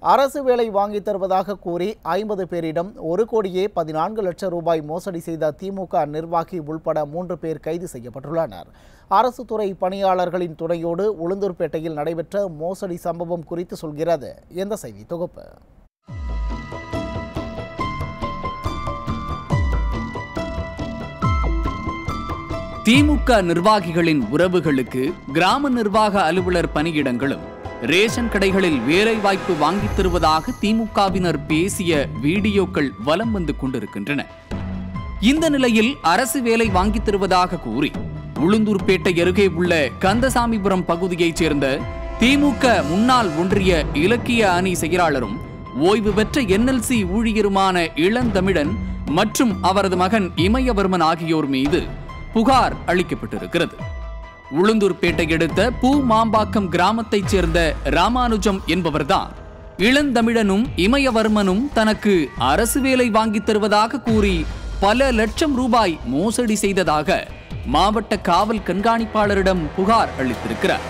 அரசு வேலை வாங்கித் தருவதாக கூறி ஐம்பது பேரிடம் ஒரு கோடியே பதினான்கு லட்சம் ரூபாய் மோசடி செய்த திமுக நிர்வாகி உள்பட மூன்று பேர் கைது செய்யப்பட்டுள்ளனர் அரசு துறை பணியாளர்களின் துணையோடு உளுந்தூர்பேட்டையில் நடைபெற்ற மோசடி சம்பவம் குறித்து சொல்கிறது இந்த செய்தி தொகுப்பு திமுக நிர்வாகிகளின் உறவுகளுக்கு கிராம நிர்வாக அலுவலர் பணியிடங்களும் ரேஷன் கடைகளில் வேலைவாய்ப்பு வாங்கித் தருவதாக திமுகவினர் பேசிய வீடியோக்கள் வலம் வந்து கொண்டிருக்கின்றன இந்த நிலையில் அரசு வேலை வாங்கித் தருவதாக கூறி உளுந்தூர்பேட்டை அருகே உள்ள கந்தசாமிபுரம் பகுதியைச் சேர்ந்த திமுக முன்னாள் ஒன்றிய இலக்கிய அணி செயலாளரும் ஓய்வு பெற்ற என்எல்சி ஊழியருமான இளந்தமிழன் மற்றும் அவரது மகன் இமயவர்மன் ஆகியோர் மீது புகார் அளிக்கப்பட்டிருக்கிறது உளுந்தூர்பேட்டை அடுத்த பூ மாம்பாக்கம் கிராமத்தைச் சேர்ந்த ராமானுஜம் என்பவர்தான் இளந்தமிழனும் இமயவர்மனும் தனக்கு அரசு வேலை வாங்கித் தருவதாக கூறி பல லட்சம் ரூபாய் மோசடி செய்ததாக மாவட்ட காவல் கண்காணிப்பாளரிடம் புகார் அளித்திருக்கிறார்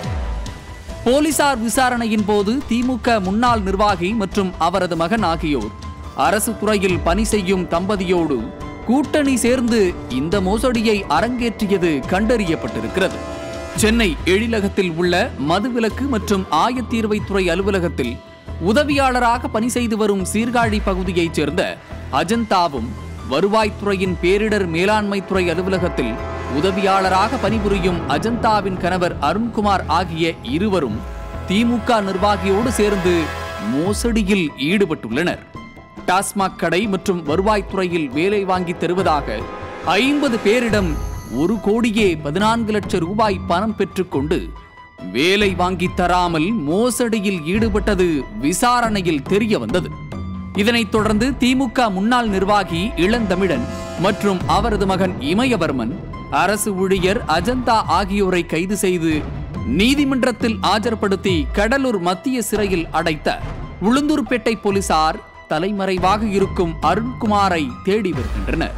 போலீசார் விசாரணையின் போது திமுக முன்னாள் நிர்வாகி மற்றும் அவரது மகன் ஆகியோர் அரசு துறையில் பணி செய்யும் தம்பதியோடு கூட்டணி சேர்ந்து இந்த மோசடியை அரங்கேற்றியது கண்டறியப்பட்டிருக்கிறது சென்னை எழிலகத்தில் உள்ள மதுவிலக்கு மற்றும் ஆயத்தீர்வைத்துறை அலுவலகத்தில் உதவியாளராக பணி செய்து வரும் சீர்காழி பகுதியைச் சேர்ந்த அஜந்தாவும் வருவாய்த்துறையின் பேரிடர் மேலாண்மை துறை அலுவலகத்தில் உதவியாளராக பணிபுரியும் அஜந்தாவின் கணவர் அருண்குமார் ஆகிய இருவரும் திமுக நிர்வாகியோடு சேர்ந்து மோசடியில் ஈடுபட்டுள்ளனர் டாஸ்மாக் கடை மற்றும் வருவாய்த்துறையில் வேலை வாங்கி தருவதாக ஐம்பது பேரிடம் ஒரு கோடியே பதினான்கு லட்சம் ரூபாய் பணம் பெற்றுக்கொண்டு வேலை வாங்கி தராமல் மோசடியில் ஈடுபட்டது விசாரணையில் தெரிய வந்தது இதனைத் தொடர்ந்து திமுக முன்னாள் நிர்வாகி இளந்தமிழன் மற்றும் அவரது மகன் இமயவர்மன் அரசு ஊழியர் அஜந்தா ஆகியோரை கைது செய்து நீதிமன்றத்தில் ஆஜர்படுத்தி கடலூர் மத்திய சிறையில் அடைத்த உளுந்தூர்பேட்டை போலீசார் தலைமறைவாக இருக்கும் அருண்குமாரை தேடி வருகின்றனர்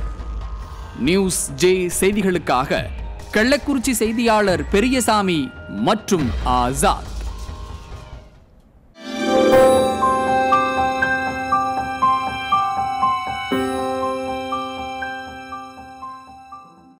நியூஸ் ஜே செய்திகளுக்காக கள்ளக்குறிச்சி செய்தியாளர் பெரியசாமி மற்றும் ஆசாத்